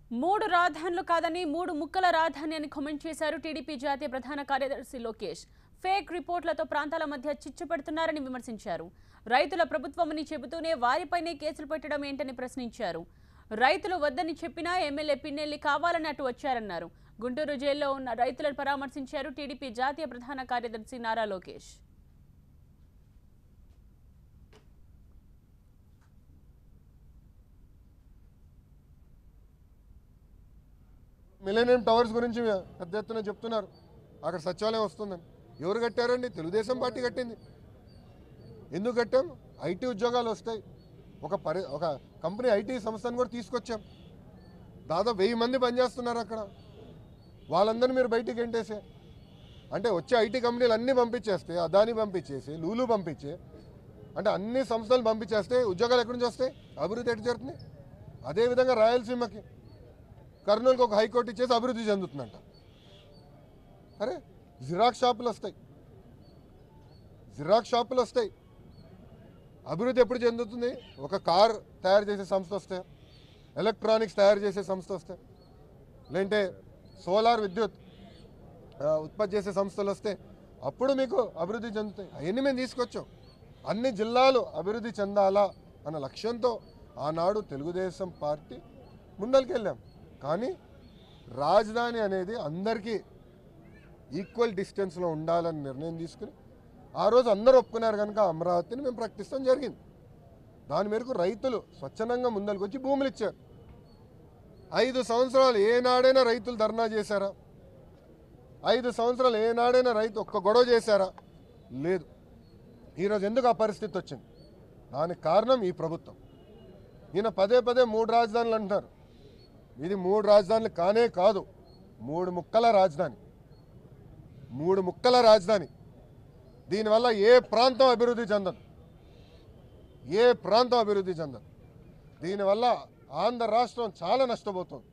మూడు రాజధానులు కాదని మూడు ముక్కల రాజధాని అని కామెంట్ చేశారు టీడీపీ జాతీయ ప్రధాన కార్యదర్శి లోకేష్ ఫేక్ రిపోర్ట్లతో ప్రాంతాల మధ్య చిచ్చు పెడుతున్నారని విమర్శించారు రైతుల ప్రభుత్వమని చెబుతూనే వారిపైనే కేసులు పెట్టడం ఏంటని ప్రశ్నించారు రైతులు వద్దని చెప్పినా ఎమ్మెల్యే పిన్నెల్లి కావాలని అటు వచ్చారన్నారు గుంటూరు జైల్లో ఉన్న రైతులను పరామర్శించారు టీడీపీ జాతీయ ప్రధాన కార్యదర్శి నారా లోకేష్ మిలేనియం టవర్స్ గురించి పెద్ద ఎత్తున చెప్తున్నారు అక్కడ సచివాలయం వస్తుందని ఎవరు కట్టారండి తెలుగుదేశం పార్టీ కట్టింది ఎందుకు కట్టాం ఐటీ ఉద్యోగాలు వస్తాయి ఒక పరి ఒక కంపెనీ ఐటీ సంస్థను కూడా తీసుకొచ్చాం దాదాపు వెయ్యి మంది పనిచేస్తున్నారు అక్కడ వాళ్ళందరినీ మీరు బయటికి ఎంటేసే అంటే వచ్చే ఐటీ కంపెనీలు అన్నీ పంపించేస్తే అదాని పంపించేసి లూలు పంపించే అంటే అన్ని సంస్థలు పంపించేస్తే ఉద్యోగాలు ఎక్కడి నుంచి వస్తాయి అభివృద్ధి ఎటు జరుగుతుంది అదేవిధంగా రాయలసీమకి కర్నూలుకి ఒక హైకోర్టు ఇచ్చేసి అభివృద్ధి చెందుతుందంట అరే జిరాక్స్ షాపులు వస్తాయి జిరాక్స్ షాపులు వస్తాయి అభివృద్ధి ఎప్పుడు చెందుతుంది ఒక కార్ తయారు చేసే సంస్థ వస్తే ఎలక్ట్రానిక్స్ తయారు చేసే సంస్థ వస్తే లేదంటే సోలార్ విద్యుత్ ఆ, ఉత్పత్తి చేసే సంస్థలు వస్తే అప్పుడు మీకు అభివృద్ధి చెందుతాయి అవన్నీ మేము తీసుకొచ్చాం అన్ని జిల్లాలు అభివృద్ధి చెందాలా అన్న లక్ష్యంతో ఆనాడు తెలుగుదేశం పార్టీ ముందరికి వెళ్ళాం కానీ రాజధాని అనేది అందరికీ ఈక్వల్ డిస్టెన్స్లో ఉండాలని నిర్ణయం తీసుకుని ఆ రోజు అందరూ ఒప్పుకున్నారు కనుక అమరావతిని మేము ప్రకటిస్తాం జరిగింది దాని మేరకు రైతులు స్వచ్ఛందంగా ముందరికి వచ్చి భూములు ఇచ్చారు ఐదు సంవత్సరాలు ఏనాడైనా రైతులు ధర్నా చేశారా ఐదు సంవత్సరాలు ఏనాడైనా రైతు ఒక్క గొడవ చేశారా లేదు ఈరోజు ఎందుకు ఆ పరిస్థితి వచ్చింది దానికి కారణం ఈ ప్రభుత్వం ఈయన పదే పదే మూడు రాజధానులు అంటున్నారు ఇది మూడు రాజధానులు కానే కాదు మూడు ముక్కల రాజధాని మూడు ముక్కల రాజధాని దీనివల్ల ఏ ప్రాంతం అభివృద్ధి చెందదు ఏ ప్రాంతం అభివృద్ధి చెందదు దీనివల్ల ఆంధ్ర రాష్ట్రం చాలా నష్టపోతుంది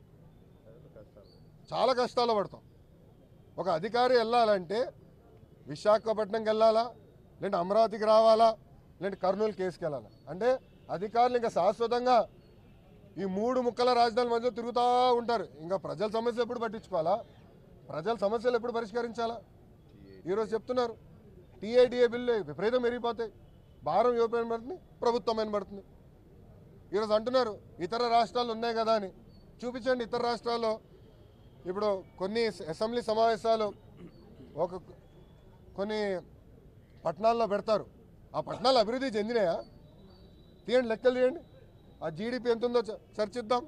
చాలా కష్టాలు పడతాం ఒక అధికారి వెళ్ళాలంటే విశాఖపట్నంకి వెళ్ళాలా లేదంటే అమరావతికి రావాలా లేదంటే కర్నూలు కేసుకి వెళ్ళాలా అంటే అధికారులు ఇంకా శాశ్వతంగా ఈ మూడు ముక్కల రాజధాని మధ్య తిరుగుతూ ఉంటారు ఇంకా ప్రజల సమస్యలు ఎప్పుడు పట్టించుకోవాలా ప్రజల సమస్యలు ఎప్పుడు పరిష్కరించాలా ఈరోజు చెప్తున్నారు టీఐడిఏ బిల్లు విపరీతం పెరిగిపోతాయి భారం ఎవరిపైన పడుతుంది ప్రభుత్వం పైన పడుతుంది ఈరోజు అంటున్నారు ఇతర రాష్ట్రాలు ఉన్నాయి కదా అని చూపించండి ఇతర రాష్ట్రాల్లో ఇప్పుడు కొన్ని అసెంబ్లీ సమావేశాలు ఒక కొన్ని పట్టణాల్లో పెడతారు ఆ పట్టణాలు అభివృద్ధి చెందినాయా తీయండి లెక్కలు తీయండి ఆ జీడిపి ఎంత ఉందో చ- చర్చిద్దాం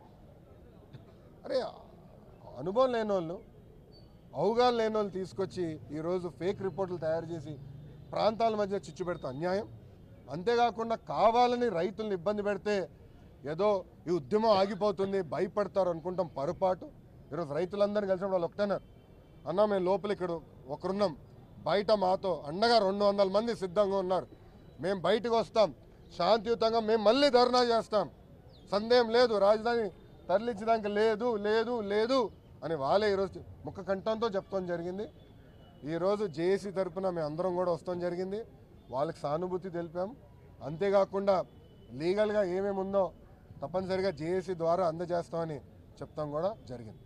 అరే అనుభవం లేని వాళ్ళు అవగాహన లేని వాళ్ళు తీసుకొచ్చి ఈరోజు ఫేక్ రిపోర్ట్లు తయారు చేసి ప్రాంతాల మధ్య చిచ్చు పెడతా అన్యాయం అంతేకాకుండా కావాలని రైతుల్ని ఇబ్బంది పెడితే ఏదో ఈ ఉద్యమం ఆగిపోతుంది భయపడతారు అనుకుంటాం పొరపాటు ఈరోజు రైతులందరూ కలిసినప్పుడు వాళ్ళు ఒకటన్నారు అన్న మేము లోపల ఇక్కడ ఒకరున్నాం బయట మాతో అండగా రెండు వందల మంది సిద్ధంగా ఉన్నారు మేము బయటకు వస్తాం శాంతియుతంగా మేము మళ్ళీ ధర్నా చేస్తాం సందేహం లేదు రాజధాని తరలించడానికి లేదు లేదు లేదు అని వాళ్ళే ఈరోజు ముఖ కంఠంతో చెప్తాం జరిగింది ఈరోజు జేఏసీ తరపున మేము అందరం కూడా వస్తాం జరిగింది వాళ్ళకి సానుభూతి తెలిపాం అంతేకాకుండా లీగల్గా ఏమేమి ఉందో తప్పనిసరిగా జేఏసీ ద్వారా అందజేస్తామని చెప్తాం కూడా జరిగింది